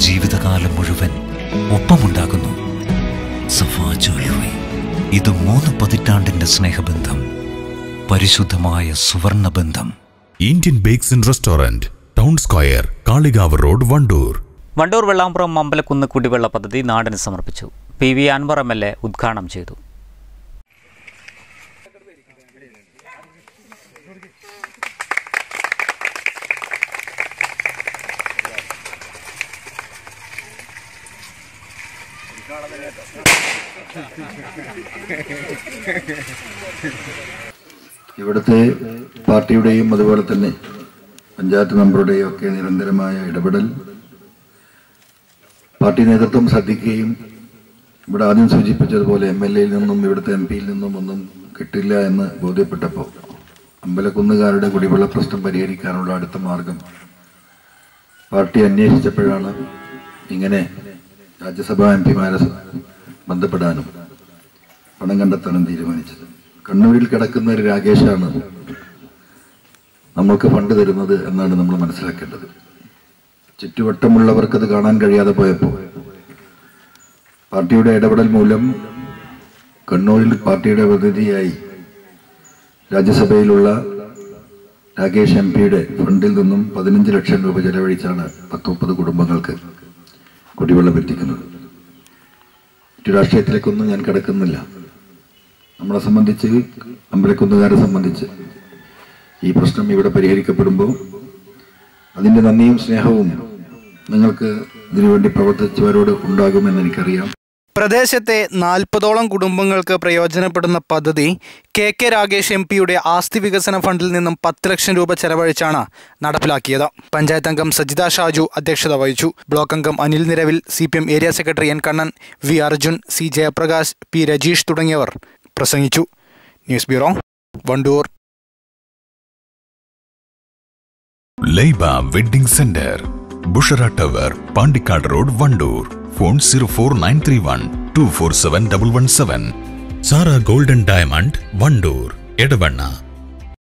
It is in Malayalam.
ജീവിതകാലം മുഴുവൻ ഒപ്പമുണ്ടാകുന്നു സഫാ ജ്വല്ലറി ഇത് മൂന്ന് പതിറ്റാണ്ടിന്റെ സ്നേഹബന്ധം പരിശുദ്ധമായ സുവർണ ബന്ധം Indian bakes and restaurant town square Kalikavu road Wandoor Wandoor Vellamburam Ambalakunnu കുടിവെള്ള പദ്ധതി നാടിന് സമർപ്പിച്ചു P V Anvar M L A ഉദ്ഘാടനം ചെയ്തു ഇവിടുത്തെ പാർട്ടിയുടെയും അതുപോലെ തന്നെ പഞ്ചായത്ത് മെമ്പറുടെയും ഒക്കെ നിരന്തരമായ ഇടപെടൽ പാർട്ടി നേതൃത്വം ശ്രദ്ധിക്കുകയും ഇവിടെ ആദ്യം സൂചിപ്പിച്ചതുപോലെ എം എൽ എയിൽ നിന്നും ഇവിടുത്തെ എം പിയിൽ നിന്നും ഒന്നും കിട്ടില്ല എന്ന് ബോധ്യപ്പെട്ടപ്പോൾ അമ്പലക്കുന്നുകാരുടെ കുടിവെള്ള പ്രശ്നം പരിഹരിക്കാനുള്ള അടുത്ത മാർഗം പാർട്ടി അന്വേഷിച്ചപ്പോഴാണ് ഇങ്ങനെ രാജ്യസഭാ എം പിമാരെ ബന്ധപ്പെടാനും പണം കണ്ടെത്താനും തീരുമാനിച്ചത് കണ്ണൂരിൽ കിടക്കുന്ന ഒരു രാകേഷാണ് നമ്മൾക്ക് ഫണ്ട് തരുന്നത് എന്നാണ് നമ്മൾ മനസ്സിലാക്കേണ്ടത് ചുറ്റുവട്ടമുള്ളവർക്ക് അത് കാണാൻ കഴിയാതെ പോയപ്പോൾ പാർട്ടിയുടെ ഇടപെടൽ മൂലം കണ്ണൂരിൽ പാർട്ടിയുടെ പ്രതിനിധിയായി രാജ്യസഭയിലുള്ള രാകേഷ് എം പിയുടെ ഫണ്ടിൽ നിന്നും പതിനഞ്ച് ലക്ഷം രൂപ ചെലവഴിച്ചാണ് പത്ത് മുപ്പത് കുടുംബങ്ങൾക്ക് കുടിവെള്ളം എത്തിക്കുന്നത് മറ്റു രാഷ്ട്രീയത്തിലേക്കൊന്നും ഞാൻ കിടക്കുന്നില്ല നമ്മളെ സംബന്ധിച്ച് അമ്പലക്കുന്നുകാരെ സംബന്ധിച്ച് ഈ പ്രശ്നം ഇവിടെ പരിഹരിക്കപ്പെടുമ്പോൾ അതിൻ്റെ നന്ദിയും സ്നേഹവും നിങ്ങൾക്ക് ഇതിനുവേണ്ടി പ്രവർത്തിച്ചവരോട് ഉണ്ടാകുമെന്ന് എനിക്കറിയാം പ്രദേശത്തെ നാൽപ്പതോളം കുടുംബങ്ങൾക്ക് പ്രയോജനപ്പെടുന്ന പദ്ധതി കെ കെ രാഗേഷ് എം പിയുടെ ആസ്തി വികസന ഫണ്ടിൽ നിന്നും പത്ത് ലക്ഷം രൂപ ചെലവഴിച്ചാണ് നടപ്പിലാക്കിയത് പഞ്ചായത്ത് അംഗം സജിത ഷാജു അധ്യക്ഷത വഹിച്ചു ബ്ലോക്ക് അംഗം Anil Niravil C P M area secretary N Kannan V Arjun C Jayaprakash P Rajeesh തുടങ്ങിയവർ പ്രസംഗിച്ചു news bureau Wandoor Laiba wedding centre Bushra tower Pandikkad road Wandoor phone zero four nine three one two four seven double one seven Sara golden diamond Wandoor Edavanna